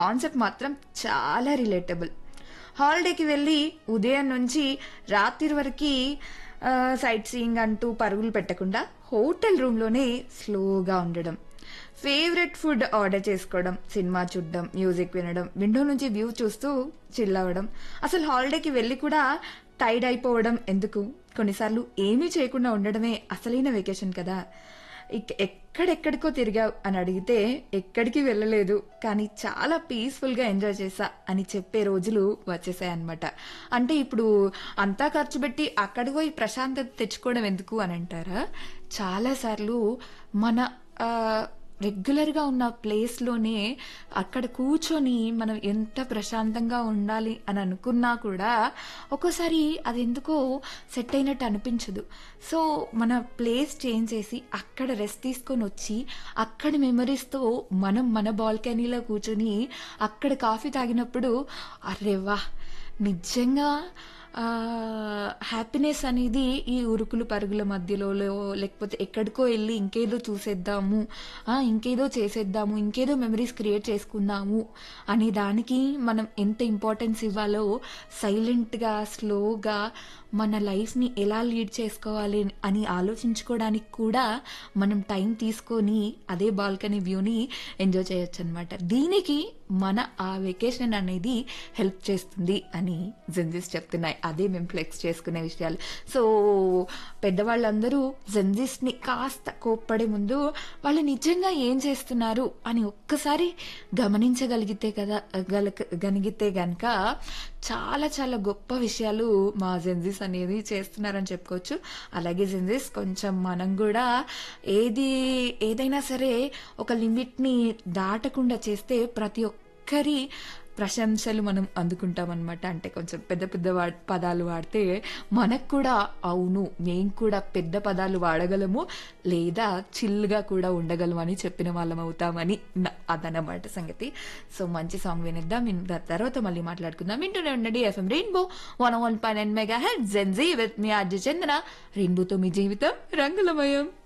concept మాత్రం చాలా relatable హాలిడేకి వెళ్ళి ఉదయం నుంచి రాత్రి వరకు సైట్ సీయింగ్ అంటూ పరుగులు పెట్టకుండా హోటల్ రూమ్లోనే స్లోగా ఉండడం ఫేవరెట్ ఫుడ్ ఆర్డర్ చేసుకోవడం సినిమా చూడడం మ్యూజిక్ వినడం విండో నుంచి వ్యూ చూస్తూ చిల్ అవ్వడం అసలు హాలిడేకి వెళ్ళి కూడా టైర్డ్ అయిపోవడం ఎందుకు కొన్నిసార్లు ఏమీ చేయకుండా ఉండడమే అసలైన వెకేషన్ కదా ఇక్- ఎక్కడెక్కడికో తిరిగావు అని అడిగితే ఎక్కడికి వెళ్ళలేదు కానీ చాలా పీస్ఫుల్గా ఎంజాయ్ చేశా అని చెప్పే రోజులు వచ్చేసాయి అనమాట అంటే ఇప్పుడు అంతా ఖర్చు పెట్టి అక్కడికి పోయి ప్రశాంతత తెచ్చుకోవడం ఎందుకు అని అంటారా చాలాసార్లు మన ఆ, రెగ్యులర్గా ఉన్న ప్లేస్లోనే అక్కడ కూర్చొని మనం ఎంత ప్రశాంతంగా ఉండాలి అని అనుకున్నా కూడా ఒక్కోసారి అది ఎందుకో సెట్ అయినట్టు అనిపించదు సో మన ప్లేస్ చేంజ్ చేసి అక్కడ రెస్ట్ తీసుకొని వచ్చి అక్కడ మెమరీస్తో మనం మన బాల్కనీలో కూర్చొని అక్కడ కాఫీ తాగినప్పుడు అరే వా నిజంగా హ్యాపీనెస్ అనేది ఈ ఉరుకులు పరుగుల మధ్యలో లేకపోతే ఎక్కడికో వెళ్ళి ఇంకేదో చూసేద్దాము ఆ, ఇంకేదో చేసేద్దాము ఇంకేదో మెమరీస్ క్రియేట్ చేసుకుందాము అనే దానికి మనం ఎంత ఇంపార్టెన్స్ ఇవ్వాలో సైలెంట్గా స్లోగా మన లైఫ్ని ఎలా లీడ్ చేసుకోవాలి అని ఆలోచించుకోవడానికి కూడా మనం టైం తీసుకొని అదే బాల్కనీ వ్యూని ఎంజాయ్ చేయొచ్చు అనమాట దీనికి మన ఆ వెకేషన్ అనేది హెల్ప్ చేస్తుంది అని జెన్జిస్ చెప్తున్నాయి అదే మేము ఫ్లెక్స్ చేసుకునే విషయాలు సో పెద్దవాళ్ళందరూ జెన్జిస్ని కాస్త కోప్పడే ముందు వాళ్ళు నిజంగా ఏం చేస్తున్నారు అని ఒక్కసారి గమనించగలిగితే కదా గలక గనిగితే గనక చాలా చాలా గొప్ప విషయాలు మా జెన్జిస్ అనేది చేస్తున్నారని చెప్పుకోవచ్చు అలాగే జెన్జిస్ కొంచెం మనం కూడా ఏది ఏదైనా సరే ఒక లిమిట్ని దాటకుండా చేస్తే ప్రతి ఒక్కరి ప్రశంసలు మనం అందుకుంటాం అనమాట అంటే కొంచెం పెద్ద పెద్ద వా- పదాలు వాడితే మనకు కూడా అవును మేం కూడా పెద్ద పదాలు వాడగలము లేదా చిల్గా కూడా ఉండగలము అని చెప్పిన వాళ్ళం అవుతామని నా- అదన్నమాట సంగతి సో మంచి సాంగ్ వినిద్దాం విన్- దాని తర్వాత మళ్ళీ మాట్లాడుకుందాం వింటూనే ఉండండి FM rainbow one one five and mega head Gen Z with మీ ఆర్జ చందన రెయిన్బోతో మీ జీవితం రంగులమయం